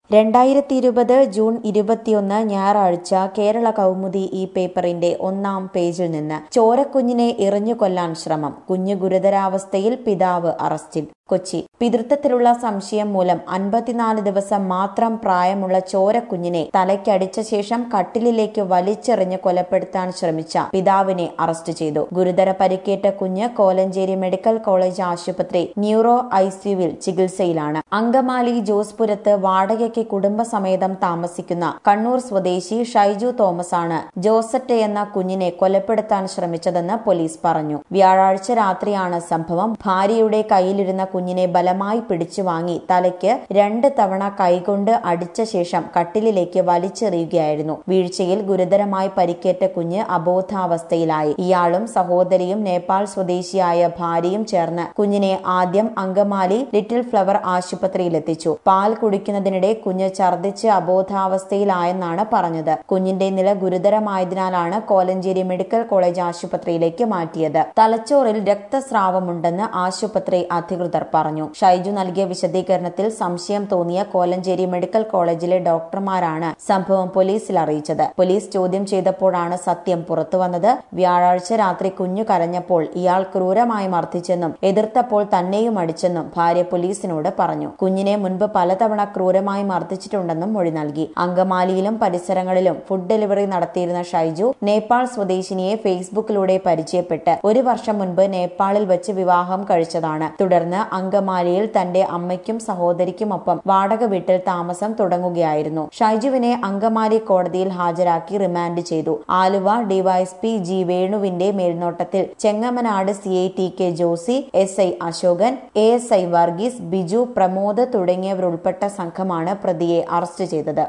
രണ്ടായിരത്തി ഇരുപത് ജൂൺ ഇരുപത്തിയൊന്ന് ഞായറാഴ്ച കേരള കൗമുദി ഈ പേപ്പറിന്റെ ഒന്നാം പേജിൽ നിന്ന് ചോരക്കുഞ്ഞിനെ എറിഞ്ഞു കൊല്ലാൻ ശ്രമം കുഞ്ഞ് ഗുരുതരാവസ്ഥയിൽ പിതാവ് അറസ്റ്റിൽ കൊച്ചി പിതൃത്വത്തിലുള്ള സംശയം മൂലം അൻപത്തിനാല് ദിവസം മാത്രം പ്രായമുള്ള ചോരക്കുഞ്ഞിനെ തലയ്ക്കടിച്ച ശേഷം കട്ടിലിലേക്ക് വലിച്ചെറിഞ്ഞ് കൊലപ്പെടുത്താൻ ശ്രമിച്ച പിതാവിനെ അറസ്റ്റ് ചെയ്തു ഗുരുതര പരിക്കേറ്റ കുഞ്ഞ് കോലഞ്ചേരി മെഡിക്കൽ കോളേജ് ആശുപത്രി ന്യൂറോ ഐസിയുവിൽ ചികിത്സയിലാണ് അങ്കമാലി ജോസ്പുരത്ത് വാടകയ്ക്ക് കുടുംബസമേതം താമസിക്കുന്ന കണ്ണൂർ സ്വദേശി ഷൈജു തോമസ് ആണ് ജോസറ്റ് എന്ന കുഞ്ഞിനെ കൊലപ്പെടുത്താൻ ശ്രമിച്ചതെന്ന് പോലീസ് പറഞ്ഞു വ്യാഴാഴ്ച രാത്രിയാണ് സംഭവം ഭാര്യയുടെ കയ്യിലിരുന്ന കുഞ്ഞിനെ ബലമായി പിടിച്ചു വാങ്ങി തലയ്ക്ക് രണ്ട് തവണ കൈകൊണ്ട് അടിച്ച ശേഷം കട്ടിലിലേക്ക് വലിച്ചെറിയുകയായിരുന്നു വീഴ്ചയിൽ ഗുരുതരമായി പരിക്കേറ്റ കുഞ്ഞ് അബോധാവസ്ഥയിലായി ഇയാളും സഹോദരിയും നേപ്പാൾ സ്വദേശിയായ ഭാര്യയും ചേർന്ന് കുഞ്ഞിനെ ആദ്യം അങ്കമാലി ലിറ്റിൽ ഫ്ലവർ ആശുപത്രിയിലെത്തിച്ചു പാൽ കുടിക്കുന്നതിനിടെ കുഞ്ഞ് ഛർദ്ദിച്ച് അബോധാവസ്ഥയിലായെന്നാണ് പറഞ്ഞത് കുഞ്ഞിന്റെ നില ഗുരുതരമായതിനാലാണ് കോലഞ്ചേരി മെഡിക്കൽ കോളേജ് ആശുപത്രിയിലേക്ക് മാറ്റിയത് തലച്ചോറിൽ രക്തസ്രാവമുണ്ടെന്ന് ആശുപത്രി അധികൃതർ പറഞ്ഞു ഷൈജു നൽകിയ വിശദീകരണത്തിൽ സംശയം തോന്നിയ കോലഞ്ചേരി മെഡിക്കൽ കോളേജിലെ ഡോക്ടർമാരാണ് സംഭവം പോലീസിൽ അറിയിച്ചത് പോലീസ് ചോദ്യം ചെയ്തപ്പോഴാണ് സത്യം പുറത്തുവന്നത് വ്യാഴാഴ്ച രാത്രി കുഞ്ഞു കരഞ്ഞപ്പോൾ ഇയാൾ ക്രൂരമായി മർദ്ദിച്ചെന്നും എതിർത്തപ്പോൾ തന്നെയും അടിച്ചെന്നും ഭാര്യ പോലീസിനോട് പറഞ്ഞു കുഞ്ഞിനെ മുൻപ് പലതവണ ക്രൂരമായി മർദ്ദിച്ചിട്ടുണ്ടെന്നും മൊഴി നൽകി അങ്കമാലിയിലും പരിസരങ്ങളിലും ഫുഡ് ഡെലിവറി നടത്തിയിരുന്ന ഷൈജു നേപ്പാൾ സ്വദേശിനിയെ ഫേസ്ബുക്കിലൂടെ പരിചയപ്പെട്ട് ഒരു വർഷം മുൻപ് നേപ്പാളിൽ വെച്ച് വിവാഹം കഴിച്ചതാണ് തുടർന്ന് അങ്കമാലിയിൽ തന്റെ അമ്മയ്ക്കും സഹോദരിക്കുമൊപ്പം വാടക വീട്ടിൽ താമസം തുടങ്ങുകയായിരുന്നു ഷൈജുവിനെ അങ്കമാലി കോടതിയിൽ ഹാജരാക്കി റിമാൻഡ് ചെയ്തു ആലുവ ഡിവൈഎസ്പി ജി വേണുവിന്റെ മേൽനോട്ടത്തിൽ Chengamanad C I T K Josy S I Asokan A S I Varghese Biju Pramod തുടങ്ങിയവരുൾപ്പെട്ട സംഘമാണ് പ്രതിയെ അറസ്റ്റ് ചെയ്തത്